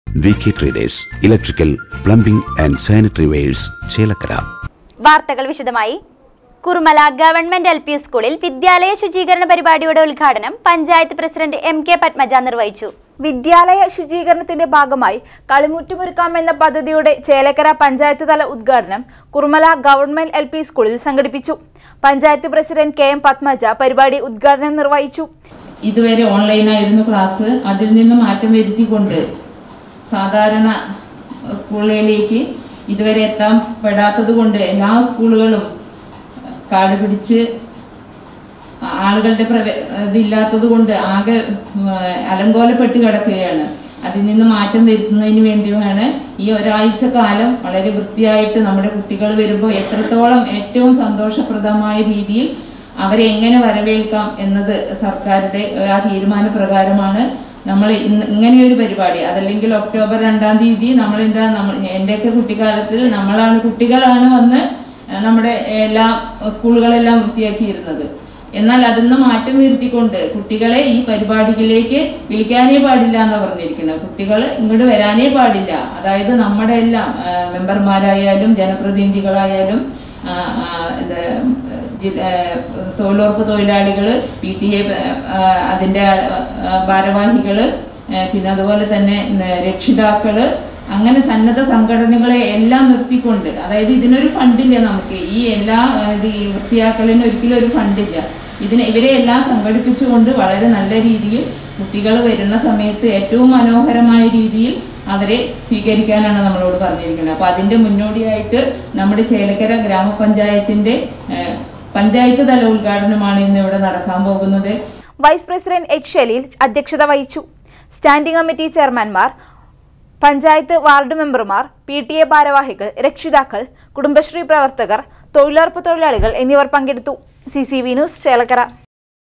V K traders electrical plumbing and sanitary wares Chelakkara വാർത്തകൾ വിശദമായി Kurumala government L P സ്കൂളിൽ വിദ്യാലയ ശുചീകരണ പരിപാടിയുടെ ഉദ്ഘാടനം panchayat president M K Padmaja നിർവഹിച്ചു വിദ്യാലയ ശുചീകരണത്തിന്റെ ഭാഗമായി കളിമുറ്റുമൊരുക്കാം എന്ന പദ്ധതിയുടെ ചേലക്കര പഞ്ചായത്ത് തല ഉദ്ഘാടനം കുറുമല ഗവൺമെന്റ് എൽ പി സ്കൂളിൽ സംഘടിപ്പിച്ചു panchayat president K M Padmaja പരിപാടി ഉദ്ഘാടനം നിർവഹിച്ചു ഇതുവരെ ഓൺലൈനായിരുന്നു ക്ലാസ് അതിൽ നിന്ന് മാറ്റം വരുത്തിക്കൊണ്ട് സാധാരണ സ്കൂളുകളിലേക്ക് ഇതുവരെ എത്താൻ പെടാത്തത് കൊണ്ട് എല്ലാ സ്കൂളുകളും കാട് പിടിച്ച് ആളുകളുടെ പ്രവേ ഇതില്ലാത്തത് കൊണ്ട് ആകെ ഉം, അലങ്കോലപ്പെട്ട് കിടക്കുകയാണ് അതിൽ നിന്ന് മാറ്റം വരുത്തുന്നതിന് വേണ്ടിയാണ് ഈ ഒരാഴ്ച കാലം വളരെ വൃത്തിയായിട്ട് നമ്മുടെ കുട്ടികൾ വരുമ്പോൾ എത്രത്തോളം ഏറ്റവും സന്തോഷപ്രദമായ രീതിയിൽ അവരെ എങ്ങനെ വരവേൽക്കാം എന്നത് സർക്കാരുടെ ആ തീരുമാനപ്രകാരമാണ് നമ്മൾ ഇന്ന് ഇങ്ങനെയൊരു പരിപാടി അതല്ലെങ്കിൽ ഒക്ടോബർ രണ്ടാം തീയതി നമ്മൾ എന്താ നമ്മൾ എൻ്റെയൊക്കെ കുട്ടിക്കാലത്തിൽ നമ്മളാണ് കുട്ടികളാണ് വന്ന് നമ്മുടെ എല്ലാ സ്കൂളുകളെല്ലാം വൃത്തിയാക്കിയിരുന്നത് എന്നാൽ അതിന്ന് മാറ്റം വരുത്തിക്കൊണ്ട് കുട്ടികളെ ഈ പരിപാടികളിലേക്ക് വിളിക്കാനേ പാടില്ല എന്ന് പറഞ്ഞിരിക്കുന്നത് കുട്ടികൾ ഇങ്ങോട്ട് വരാനേ പാടില്ല അതായത് നമ്മുടെ എല്ലാം ആ, മെമ്പർമാരായാലും ജനപ്രതിനിധികളായാലും ആ, ആ, എന്താ ജില്ല- ആ, തൊഴിലുറപ്പ് തൊഴിലാളികൾ പി ടി എ അതിൻ്റെ ഭാരവാഹികൾ പിന്നെ അതുപോലെ തന്നെ ഉം, രക്ഷിതാക്കള് അങ്ങനെ സന്നദ്ധ സംഘടനകളെ എല്ലാം നിർത്തിക്കൊണ്ട് അതായത് ഇതിനൊരു ഫണ്ടില്ല നമുക്ക് ഈ എല്ലാ ആ, ഇത് ഈ വൃത്തിയാക്കലിന് ഒരിക്കലും ഒരു ഫണ്ടില്ല ഇതിനെ ഇവരെ എല്ലാം സംഘടിപ്പിച്ചുകൊണ്ട് വളരെ നല്ല രീതിയിൽ കുട്ടികൾ വരുന്ന സമയത്ത് ഏറ്റവും മനോഹരമായ രീതിയിൽ അവരെ സ്വീകരിക്കാനാണ് നമ്മളോട് പറഞ്ഞിരിക്കുന്നത് അപ്പോൾ അതിൻ്റെ മുന്നോടിയായിട്ട് നമ്മുടെ ചേലക്കര ഗ്രാമപഞ്ചായത്തിൻ്റെ ഏഹ്, പഞ്ചായത്ത് തല ഉദ്ഘാടനമാണ് ഇന്ന് ഇവിടെ നടക്കാൻ പോകുന്നത് വൈസ് പ്രസിഡന്റ് എച്ച് ഷലീൽ അധ്യക്ഷത വഹിച്ചു സ്റ്റാൻഡിംഗ് കമ്മിറ്റി ചെയർമാൻമാർ പഞ്ചായത്ത് വാർഡ് മെമ്പർമാർ പി ടി എ ഭാരവാഹികൾ രക്ഷിതാക്കൾ കുടുംബശ്രീ പ്രവർത്തകർ തൊഴിലുറപ്പ് തൊഴിലാളികൾ എന്നിവർ പങ്കെടുത്തു C C V news Chelakkara